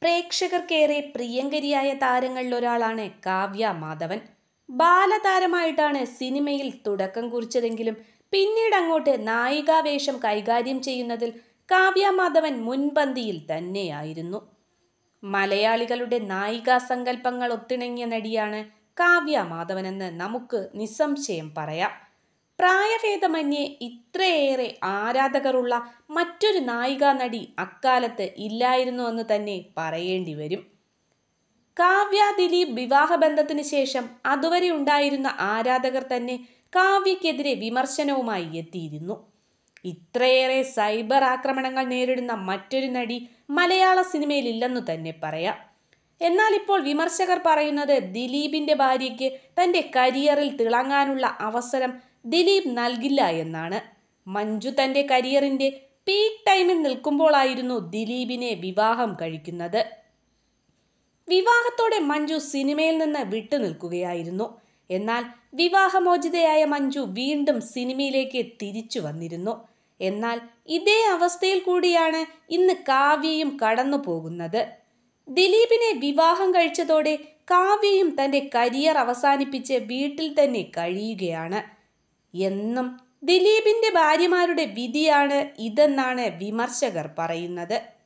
പ്രേക്ഷകർക്കേറെ പ്രിയങ്കരിയായ താരങ്ങളിൽ ഒരാളാണ് കാവ്യ മാധവൻ ബാലതാരമായിട്ടാണ് സിനിമയിൽ തുടക്കം കുറിച്ചതെങ്കിലും പിന്നീട് അങ്ങോട്ട് നായികാവേഷം കൈകാര്യം ചെയ്യുന്നതിൽ കാവ്യ മാധവൻ മുൻപന്തിയിൽ തന്നെയായിരുന്നു മലയാളികളുടെ നായികാ സങ്കല്പങ്ങൾ ഒത്തിണങ്ങിയ നടിയാണ് കാവ്യ മാധവനെന്ന് നമുക്ക് നിസ്സംശയം പറയാം പ്രായഭേദമന്യേ ഇത്രയേറെ ആരാധകരുള്ള മറ്റൊരു നായികാ നടി അക്കാലത്ത് ഇല്ലായിരുന്നു എന്ന് തന്നെ പറയേണ്ടി വരും കാവ്യ ദിലീപ് വിവാഹബന്ധത്തിന് ശേഷം അതുവരെ ഉണ്ടായിരുന്ന ആരാധകർ തന്നെ കാവ്യക്കെതിരെ വിമർശനവുമായി എത്തിയിരുന്നു ഇത്രയേറെ സൈബർ ആക്രമണങ്ങൾ നേരിടുന്ന മറ്റൊരു നടി മലയാള സിനിമയിൽ ഇല്ലെന്നു തന്നെ പറയാം എന്നാൽ ഇപ്പോൾ വിമർശകർ പറയുന്നത് ദിലീപിന്റെ ഭാര്യയ്ക്ക് തന്റെ കരിയറിൽ തിളങ്ങാനുള്ള അവസരം ദിലീപ് നൽകില്ല എന്നാണ് മഞ്ജു തന്റെ കരിയറിന്റെ പീക്ക് ടൈമിൽ നിൽക്കുമ്പോഴായിരുന്നു ദിലീപിനെ വിവാഹം കഴിക്കുന്നത് വിവാഹത്തോടെ മഞ്ജു സിനിമയിൽ നിന്ന് വിട്ടുനിൽക്കുകയായിരുന്നു എന്നാൽ വിവാഹമോചിതയായ മഞ്ജു വീണ്ടും സിനിമയിലേക്ക് തിരിച്ചു വന്നിരുന്നു എന്നാൽ ഇതേ അവസ്ഥയിൽ കൂടിയാണ് ഇന്ന് കാവ്യയും കടന്നു പോകുന്നത് ദിലീപിനെ വിവാഹം കഴിച്ചതോടെ കാവ്യയും തന്റെ കരിയർ അവസാനിപ്പിച്ച് വീട്ടിൽ തന്നെ കഴിയുകയാണ് എന്നും ദിലീപിന്റെ ഭാര്യമാരുടെ വിധിയാണ് ഇതെന്നാണ് വിമർശകർ പറയുന്നത്